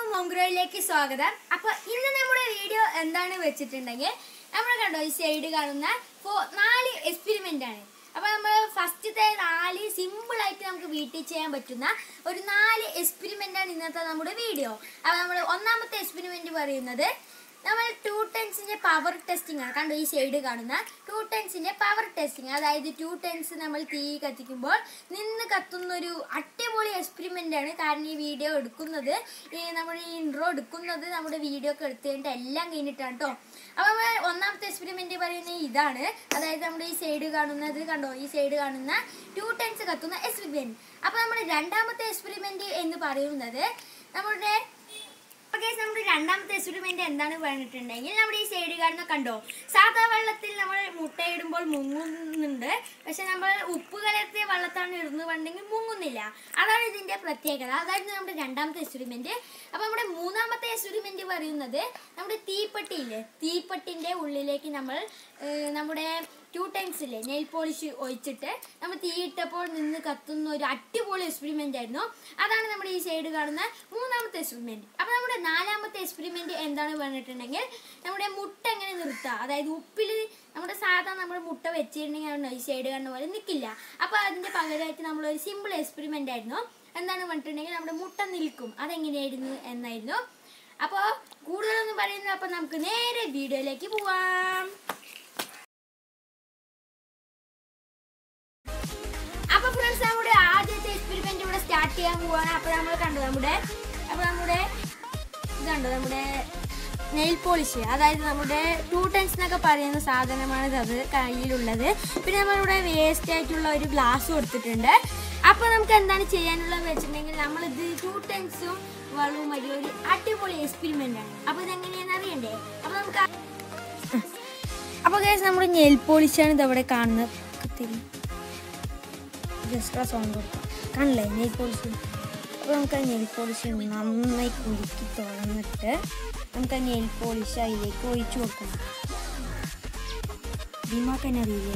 മോംഗ്രോയിലേക്ക് സ്വാഗതം അപ്പൊ ഇന്ന് നമ്മുടെ വീഡിയോ എന്താണ് വെച്ചിട്ടുണ്ടെങ്കിൽ നമ്മൾ കണ്ടോ ഈ സൈഡ് കാണുന്ന ഫോ- നാല് എക്സ്പെരിമെന്റ് ആണ് അപ്പൊ നമ്മൾ ഫസ്റ്റത്തെ നാല് സിമ്പിൾ ആയിട്ട് നമുക്ക് വീട്ടിൽ ചെയ്യാൻ പറ്റുന്ന ഒരു നാല് എക്സ്പെരിമെന്റ് ആണ് ഇന്നത്തെ നമ്മുടെ വീഡിയോ അപ്പൊ നമ്മൾ ഒന്നാമത്തെ എക്സ്പെരിമെന്റ് പറയുന്നത് നമ്മൾ ടു ടെൻസിന്റെ പവർ ടെസ്റ്റിംഗ് ആണ് കണ്ടോ ഈ സൈഡ് കാണുന്ന ടു ടെൻസിന്റെ പവർ ടെസ്റ്റിംഗ് അതായത് ടു ടെൻസ് നമ്മൾ തീ കത്തിക്കുമ്പോൾ നിന്ന് കത്തുന്ന ഒരു അടിപൊളി എക്സ്പെരിമെന്റ് ആണ് കാരണം ഈ വീഡിയോ എടുക്കുന്നത് ഈ നമ്മൾ ഈ ഇൻട്രോ എടുക്കുന്നത് നമ്മുടെ വീഡിയോ ഒക്കെ എടുത്തു കഴിഞ്ഞിട്ട് എല്ലാം കഴിഞ്ഞിട്ടാണ് കേട്ടോ അപ്പോൾ നമ്മൾ ഒന്നാമത്തെ എക്സ്പെരിമെന്റ് പറയുന്നത് ഇതാണ് അതായത് നമ്മുടെ ഈ സൈഡ് കാണുന്നത് കണ്ടോ ഈ സൈഡ് കാണുന്ന ടു ടെൻസ് കത്തുന്ന എക്സ്പെരിമെന്റ് അപ്പോൾ നമ്മുടെ രണ്ടാമത്തെ എക്സ്പെരിമെന്റ് എന്ന് പറയുന്നത് നമ്മുടെ ഓക്കെ നമ്മുടെ രണ്ടാമത്തെ എക്സ്പെരിമെന്റ് എന്താണ് പറഞ്ഞിട്ടുണ്ടെങ്കിൽ നമ്മുടെ ഈ സൈഡ് കാണുന്ന കണ്ടോ സാധാ വെള്ളത്തിൽ നമ്മൾ മുട്ടയിടുമ്പോൾ മുങ്ങുന്നുണ്ട് പക്ഷെ നമ്മൾ ഉപ്പ് കലർത്തിയ വെള്ളത്താണ് ഇടുന്നത് പറഞ്ഞെങ്കിൽ മുങ്ങുന്നില്ല അതാണ് ഇതിന്റെ പ്രത്യേകത അതായിരുന്നു നമ്മുടെ രണ്ടാമത്തെ എക്സ്പെരിമെന്റ് അപ്പൊ നമ്മുടെ മൂന്നാമത്തെ എക്സ്പെരിമെന്റ് പറയുന്നത് നമ്മുടെ തീപ്പെട്ടിയില്ലേ തീപ്പെട്ടിന്റെ ഉള്ളിലേക്ക് നമ്മൾ ഏഹ്, നമ്മുടെ ടു ടൈംസില്ലേ നെയിൽ പോളിഷ് ഒഴിച്ചിട്ട് നമ്മൾ തീയിട്ടപ്പോൾ നിന്ന് കത്തുന്ന ഒരു അടിപൊളി എക്സ്പെരിമെന്റ് ആയിരുന്നു അതാണ് നമ്മുടെ ഈ സൈഡ് കാണുന്ന മൂന്നാമത്തെ എക്സ്പെരിമെന്റ് അപ്പൊ നമ്മുടെ നാലാമത്തെ എക്സ്പെരിമെന്റ് എന്താണ് പറഞ്ഞിട്ടുണ്ടെങ്കിൽ നമ്മുടെ മുട്ട എങ്ങനെ നിർത്തുക അതായത് ഉപ്പിൽ നമ്മുടെ സാധാരണ നമ്മൾ മുട്ട വെച്ചിട്ടുണ്ടെങ്കിൽ ഈ സൈഡ് കാണുന്ന പോലെ നിൽക്കില്ല അപ്പൊ അതിന്റെ പകരമായിട്ട് നമ്മൾ ഒരു സിമ്പിൾ എക്സ്പെരിമെന്റ് ആയിരുന്നു എന്താണ് പറഞ്ഞിട്ടുണ്ടെങ്കിൽ നമ്മുടെ മുട്ട നിൽക്കും അതെങ്ങനെയായിരുന്നു എന്നായിരുന്നു അപ്പോൾ കൂടുതലൊന്നും പറയുന്നത് അപ്പോൾ നമുക്ക് നേരെ വീഡിയോയിലേക്ക് പോവാം അപ്പൊ ഫ്രണ്ട്സ് നമ്മുടെ ആദ്യത്തെ എക്സ്പെരിമെന്റ് ഇവിടെ സ്റ്റാർട്ട് ചെയ്യാൻ പോവാണ് അപ്പൊ നമ്മൾ കണ്ടു നമ്മുടെ അപ്പൊ നമ്മുടെ ഇതുണ്ടോ നമ്മുടെ നെയിൽ പോളിഷ് അതായത് നമ്മുടെ ടൂ ടെൻസ് എന്നൊക്കെ പറയുന്ന സാധനമാണ് അത് കയ്യിലുള്ളത് പിന്നെ നമ്മളിവിടെ വേസ്റ്റ് ആയിട്ടുള്ള ഒരു ഗ്ലാസ് കൊടുത്തിട്ടുണ്ട് അപ്പൊ നമുക്ക് എന്താണ് ചെയ്യാനുള്ളത് വെച്ചിട്ടുണ്ടെങ്കിൽ നമ്മളിത് ടൂ ടെൻസും വെള്ളവും മതി ഒരു അടിപൊളി എക്സ്പെരിമെന്റ് ആണ് അപ്പൊ ഇതെങ്ങനെയാണെന്ന് അറിയണ്ടേ അപ്പൊ നമുക്ക് ആ- അപ്പൊ കേസ് നമ്മുടെ നെയിൽ പോളിഷാണ് ഇത് അവിടെ കാണുന്നത് കത്തിരി ജസ്റ്റ് സൗണ്ട് കൊടുക്കാം കാണില്ലേ നെയിൽ പോളിഷ് അപ്പോൾ നമുക്ക് ആ നെയിൽ പോളിഷ് നന്നായി കുലുക്കി തുറന്നിട്ട് നമുക്ക് ആ നെയിൽ പോളിഷ് അതിലേക്ക് ഒഴിച്ചു കൊടുക്കണം ഭീമാക്കാൻ അറിയില്ലേ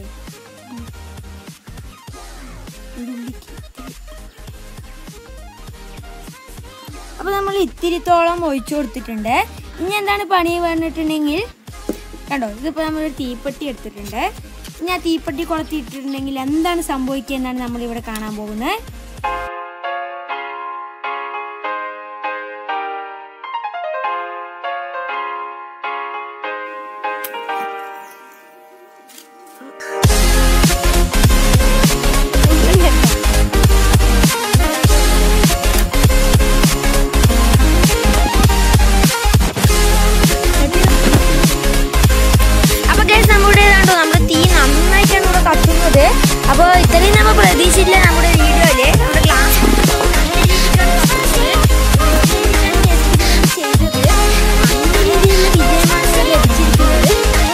അപ്പോൾ നമ്മൾ ഇത്തിരിത്തോളം ഒഴിച്ചു കൊടുത്തിട്ടുണ്ട് ഇനി എന്താണ് പണി പറഞ്ഞിട്ടുണ്ടെങ്കിൽ കണ്ടോ ഇതിപ്പോൾ നമ്മളൊരു തീപ്പെട്ടി എടുത്തിട്ടുണ്ട് ഇനി ആ തീപ്പെട്ടി കൊളുത്തിയിട്ടിട്ടുണ്ടെങ്കിൽ എന്താണ് സംഭവിക്കുക എന്നാണ് നമ്മളിവിടെ കാണാൻ പോകുന്നത് അപ്പൊ കേസ് നമ്മുടെ ഇതാണ്ടോ നമ്മുടെ തീ നന്നായിട്ടാണ് ഇവിടെ കത്തുന്നത് അപ്പൊ ഇത്രയും നമ്മൾ പ്രതീക്ഷിച്ചില്ല നമ്മുടെ വീഡിയോയില് നമ്മുടെ ക്ലാസ് ചെയ്തത് നല്ല രീതിയിലുള്ള വിജയമാണ് ലഭിച്ചിരിക്കുന്നത്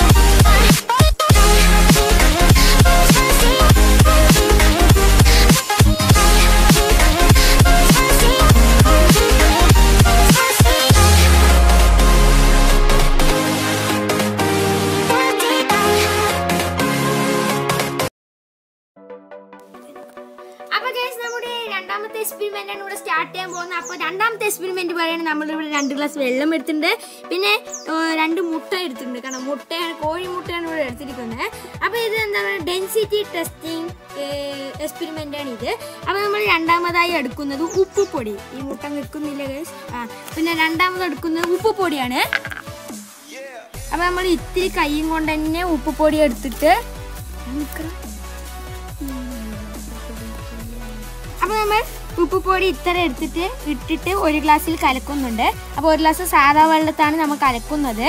അപ്പൊ ഗൈസ് നമ്മുടെ രണ്ടാമത്തെ എക്സ്പെരിമെന്റ് ആണ് ഇവിടെ സ്റ്റാർട്ട് ചെയ്യാൻ പോകുന്നത് അപ്പൊ രണ്ടാമത്തെ എക്സ്പെരിമെന്റ് പറയുന്നത് നമ്മൾ ഇവിടെ രണ്ട് ഗ്ലാസ് വെള്ളം എടുത്തിട്ടുണ്ട് പിന്നെ ഏർ, രണ്ട് മുട്ട എടുത്തിട്ടുണ്ട് കാരണം മുട്ടയാണ് കോഴി മുട്ടയാണ് ഇവിടെ എടുത്തിരിക്കുന്നത് അപ്പൊ ഇത് എന്താണ് ഡെൻസിറ്റി ടെസ്റ്റിംഗ് എക്സ്പെരിമെന്റ് ആണ് ഇത് അപ്പൊ നമ്മൾ രണ്ടാമതായി എടുക്കുന്നത് ഉപ്പുപൊടി ഈ മുട്ട നിൽക്കുന്നില്ല ഗൈസ് ആ പിന്നെ രണ്ടാമത് എടുക്കുന്നത് ഉപ്പുപൊടിയാണ് അപ്പൊ നമ്മൾ ഇത്തിരി കൈയും കൊണ്ട് തന്നെ ഉപ്പുപൊടി എടുത്തിട്ട് നമുക്ക് അപ്പോൾ നമ്മൾ ഉപ്പുപൊടി ഇത്ര എടുത്തിട്ട് ഇട്ടിട്ട് ഒരു ഗ്ലാസ്സിൽ കലക്കുന്നുണ്ട് അപ്പോൾ ഒരു ഗ്ലാസ് സാധാ വെള്ളത്താണ് നമ്മൾ കലക്കുന്നത്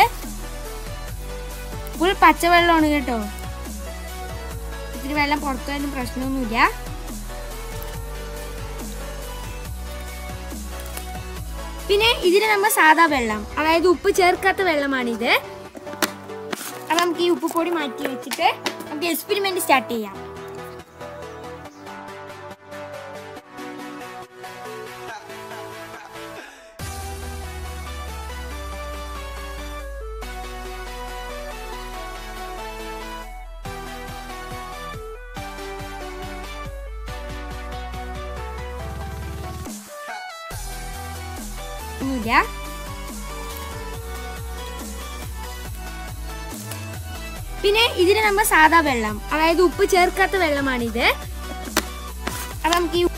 ഫുൾ പച്ചവെള്ളമാണ് കേട്ടോ ഇത്തിരി വെള്ളം പുറത്തൊന്നും പ്രശ്നമൊന്നുമില്ല പിന്നെ ഇതിന് നമ്മൾ സാധാ വെള്ളം അതായത് ഉപ്പ് ചേർക്കാത്ത വെള്ളമാണിത് അപ്പോൾ നമുക്ക് ഈ ഉപ്പുപൊടി മാറ്റി വെച്ചിട്ട് നമുക്ക് എക്സ്പെരിമെന്റ് സ്റ്റാർട്ട് ചെയ്യാം ഒന്നുമില്ല പിന്നെ ഇതിന് നമ്മൾ സാധാ വെള്ളം അതായത് ഉപ്പ് ചേർക്കാത്ത വെള്ളമാണിത് അപ്പൊ നമുക്ക് ഈ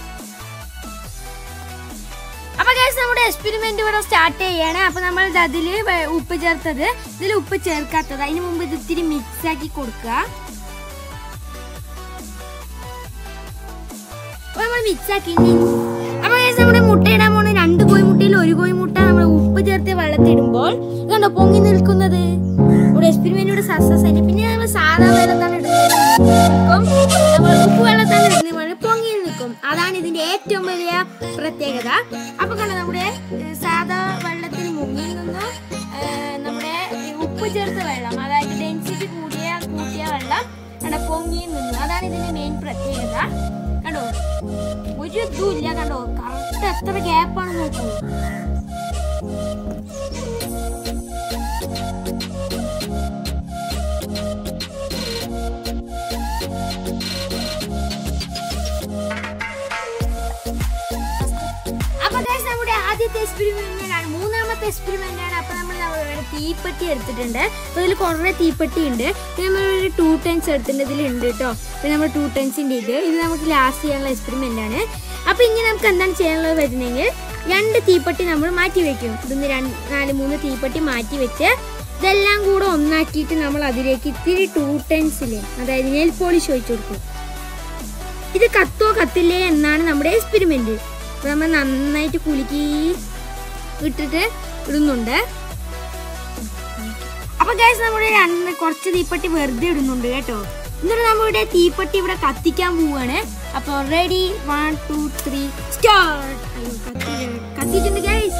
അപ്പൊ ഗൈസ് നമ്മുടെ എക്സ്പെരിമെന്റ് ഇവിടെ സ്റ്റാർട്ട് ചെയ്യാണ് അപ്പൊ നമ്മൾ ഇത് അതില് വെ- ഉപ്പ് ചേർത്തത് ഇതിൽ ഉപ്പ് ചേർക്കാത്തത് അതിന് മുമ്പ് ഇത് ഇത്തിരി മിക്സ് ആക്കി കൊടുക്കുക അപ്പൊ നമ്മൾ മിക്സ് ആക്കി ഇനി അപ്പൊ ഗൈസ് നമ്മുടെ മുട്ട ഇടാൻ പോണ രണ്ട് കോഴിമുട്ടയിൽ ഒരു കോഴിമുട്ട നമ്മൾ ഉപ്പ് ചേർത്ത് വെള്ളത്തിൽ ഇടുമ്പോൾ ഇതുണ്ടോ പൊങ്ങി നിൽക്കുന്നത് ഇവിടെ എക്സ്പെരിമെന്റ് ഇവിടെ സക്സസ് ആയിട്ട് പിന്നെ നമ്മൾ സാധാ വെള്ളത്താണ് ഇടുന്നത് നമ്മൾ ഉപ്പ് വെള്ളത്താണ് ഇടുന്നത് പൊങ്ങി നിൽക്കും അതാണ് ഇതിന്റെ ഏറ്റവും വലിയ പ്രത്യേകത അപ്പൊ കണ്ടോ നമ്മുടെ ഏഹ്, സാധാ വെള്ളത്തിൽ മുങ്ങിൽ നിന്നും ഏഹ്, നമ്മുടെ ഈ ഉപ്പ് ചേർത്ത വെള്ളം അതായത് ഡെൻസിറ്റി കൂടിയ കൂട്ടിയ വെള്ളം കണ്ടോ പൊങ്ങി നിന്നു അതാണ് ഇതിന്റെ മെയിൻ പ്രത്യേകത കണ്ടോ ഒരു ഇതും ഇല്ല കണ്ടോ കറക്റ്റ് എത്ര ഗ്യാപ്പാണ് നോക്കൂ അപ്പൊ guys, നമ്മുടെ ആദ്യത്തെ എക്സ്പെരിമെന്റ് ആണ് മൂന്നാമത്തെ എക്സ്പെരിമെന്റ് ആണ് അപ്പൊ നമ്മൾ നമ്മളുടെ തീപ്പെട്ടി എടുത്തിട്ടുണ്ട് അപ്പൊ ഇതിൽ കുറെ തീപ്പെട്ടി ഉണ്ട് പിന്നെ നമ്മൾ ഒരു ടൂ ടെൻസ് എടുത്തിട്ടുണ്ട് ഇതിലുണ്ട് കേട്ടോ പിന്നെ നമ്മൾ ടൂ ടെൻസിന്റെ ഇത് ഇത് നമുക്ക് ലാസ്റ്റ് ചെയ്യാനുള്ള എക്സ്പെരിമെന്റ് ആണ് അപ്പൊ ഇനി നമുക്ക് എന്താണ് ചെയ്യാനുള്ളത് വരുന്നെങ്കിൽ രണ്ട് തീപ്പെട്ടി നമ്മൾ മാറ്റി വെക്കും ഇതൊന്ന് രണ്ട് നാല് മൂന്ന് തീപ്പെട്ടി മാറ്റി വെച്ച് ഇതെല്ലാം കൂടെ ഒന്നാക്കിയിട്ട് നമ്മൾ അതിലേക്ക് ഇത്തിരി ടൂ ടെൻസില് അതായത് നെൽ പോളിഷ് ഒഴിച്ചു കൊടുക്കും ഇത് കത്തോ കത്തില്ലേ എന്നാണ് നമ്മുടെ എക്സ്പെരിമെന്റ് അപ്പൊ നമ്മൾ നന്നായിട്ട് കുലുക്കി ഇട്ടിട്ട് ഇടുന്നുണ്ട് അപ്പൊ ഗൈസ് നമ്മുടെ രണ്ട് കുറച്ച് തീപ്പെട്ടി വെറുതെ ഇടുന്നുണ്ട് കേട്ടോ എന്നിട്ട് നമ്മളിവിടെ തീപ്പെട്ടി ഇവിടെ കത്തിക്കാൻ പോവാണ് അപ്പൊ ready one two three start കത്തിയിട്ടുണ്ട് ഗൈസ്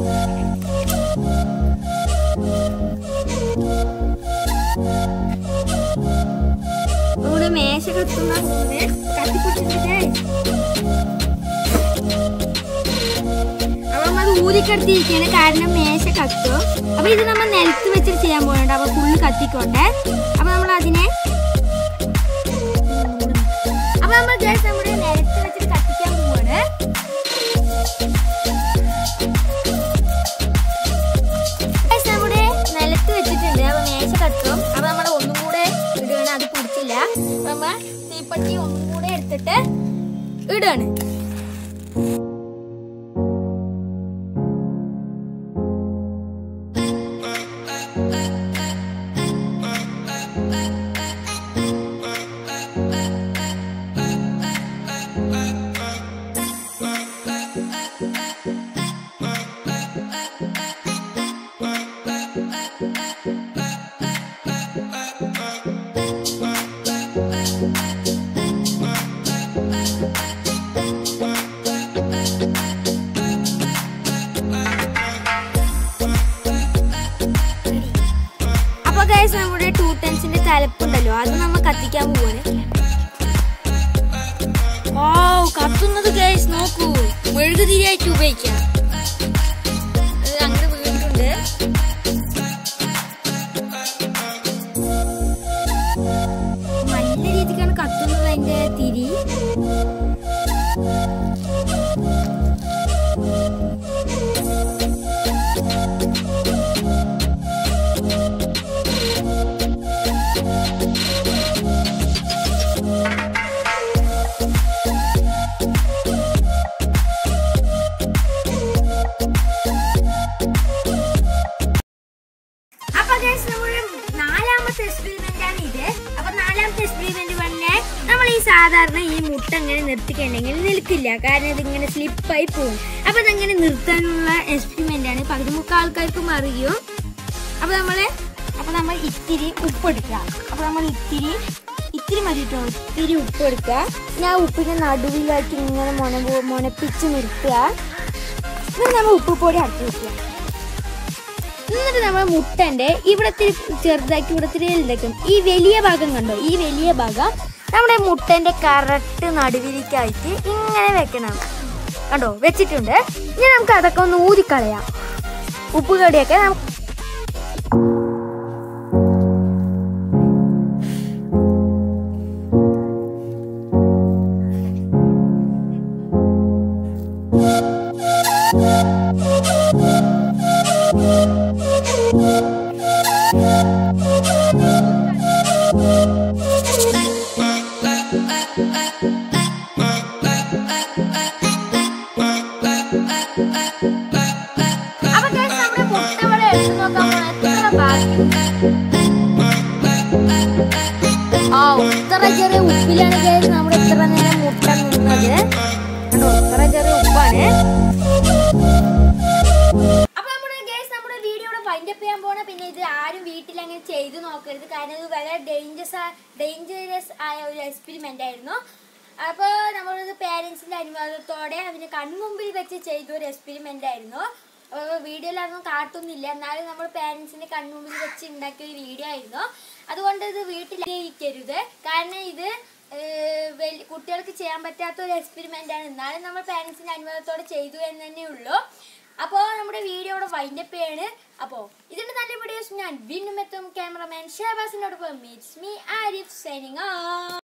നമ്മുടെ മേശ കത്തുന്ന കത്തിപ്പിട്ടുണ്ട് ഗൈസ് അപ്പൊ നമ്മൾ അത് ഊതിക്കെടുത്തിരിക്കുകയാണ് കാരണം മേശ കത്തും അപ്പൊ ഇത് നമ്മൾ നിലത്ത് വെച്ചിട്ട് ചെയ്യാൻ പോകുന്നുണ്ട് അപ്പൊ ഫുള്ള് കത്തിക്കോട്ടെ അപ്പൊ നമ്മൾ അതിനെ അപ്പൊ നമ്മൾ ഗ്യാസ് നമ്മുടെ നിലത്ത് വെച്ചിട്ട് കത്തിക്കാൻ പോവാണ് Guys, നമ്മുടെ നിലത്ത് വെച്ചിട്ടുണ്ട് അപ്പൊ മേശ കത്തും അപ്പൊ നമ്മൾ ഒന്നും കൂടെ ഇടുകയാണ് അത് പിടിച്ചില്ല അപ്പൊ നമ്മൾ തീപ്പട്ടി ഒന്നും കൂടെ എടുത്തിട്ട് ഇടുകയാണ് അപ്പൊ ഗൈസ് നമ്മുടെ ടൂ ടെൻസിന്റെ തലപ്പുണ്ടല്ലോ അത് നമ്മ കത്തിക്കാൻ പോവാണ് ഓ കത്തുന്നത് ഗൈസ് നോക്കൂ മെഴുകുതിരിയായിട്ട് ഉപയോഗിക്കാം ഇത് അങ്ങനെ വീണിട്ടുണ്ട് നല്ല രീതിക്കാണ് കത്തുന്നത് അതിന്റെ തിരി അപ്പൊ guys, നമ്മുടെ നാലാമത്തെ എക്സ്പെരിമെന്റ് ആണ് ഇത് അപ്പൊ നാലാമത്തെ എക്സ്പെരിമെന്റ് പറഞ്ഞാൽ നമ്മൾ ഈ സാധാരണ ഈ മുട്ട ഇങ്ങനെ നിർത്തിക്കണ്ടെങ്കിൽ നിൽക്കില്ല കാരണം ഇതിങ്ങനെ സ്ലിപ്പായി പോകും അപ്പൊ ഇതങ്ങനെ നിർത്താനുള്ള എക്സ്പെരിമെന്റ് ആണ് പകുതി മുക്കാൽ ആൾക്കാർക്കും അറിയും അപ്പൊ നമ്മള് അപ്പൊ നമ്മൾ ഇത്തിരി ഉപ്പ് എടുക്കുക അപ്പൊ നമ്മൾ ഇത്തിരി ഇത്തിരി മതി കേട്ടോ ഇത്തിരി ഉപ്പ് എടുക്കുക ഞാൻ ഉപ്പിന്റെ നടുവിലാക്കി ഇങ്ങനെ മുന മുനപ്പിച്ച് നിർത്തുക എന്നിട്ട് നമ്മൾ ഉപ്പ് പൊടി അടച്ചു വെക്കുക എന്നിട്ട് നമ്മൾ മുട്ടന്റെ ഇവിടത്തെ ചെറുതാക്കി ഇവിടത്തെ വലുതാക്കും ഈ വലിയ ഭാഗം കണ്ടോ ഈ വലിയ ഭാഗം നമ്മുടെ മുട്ടന്റെ കറക്റ്റ് നടുവിലേക്കായിട്ട് ഇങ്ങനെ വെക്കണം കണ്ടോ വെച്ചിട്ടുണ്ട് ഇനി നമുക്ക് അതൊക്കെ ഒന്ന് ഊതിക്കളയാം ഉപ്പ് കടിയൊക്കെ നമുക്ക് വീട്ടിൽ അങ്ങനെ ചെയ്തു നോക്കരുത് കാരണം ഇത് വളരെ ഡേഞ്ചറസ് ഡേഞ്ചറസ് ആയ ഒരു എക്സ്പെരിമെൻ്റ് ആയിരുന്നു അപ്പോൾ നമ്മളത് പേരൻസിൻ്റെ അനുവാദത്തോടെ അവന് കൺമുമ്പിൽ വെച്ച് ചെയ്ത ഒരു എക്സ്പെരിമെൻ്റ് ആയിരുന്നു വീഡിയോയിൽ അതൊന്നും കാട്ടുന്നില്ല എന്നാലും നമ്മൾ പേരൻസിൻ്റെ കൺമുമ്പിൽ വെച്ച് ഉണ്ടാക്കിയ ഒരു വീഡിയോ ആയിരുന്നു അതുകൊണ്ട് ഇത് വീട്ടിലിരിക്കരുത് കാരണം ഇത് ഏഹ്, വലി- കുട്ടികൾക്ക് ചെയ്യാൻ പറ്റാത്ത ഒരു എക്സ്പെരിമെൻ്റ് ആണ് എന്നാലും നമ്മൾ പേരൻസിൻ്റെ അനുവാദത്തോടെ ചെയ്തു എന്ന് തന്നെ ഉള്ളൂ അപ്പോൾ നമ്മുടെ വീഡിയോ ഇവിടെ വൈൻഡപ്പ് ചെയ്യാണ് അപ്പോൾ ഇതിൻ്റെ നല്ല വീഡിയോസ് ഞാൻ വീണ്ടും എത്തും ക്യാമറമാൻ ഷഹബാസിനോടൊപ്പം മീറ്റ്സ് മീ ആരിഫ് സൈനിങ്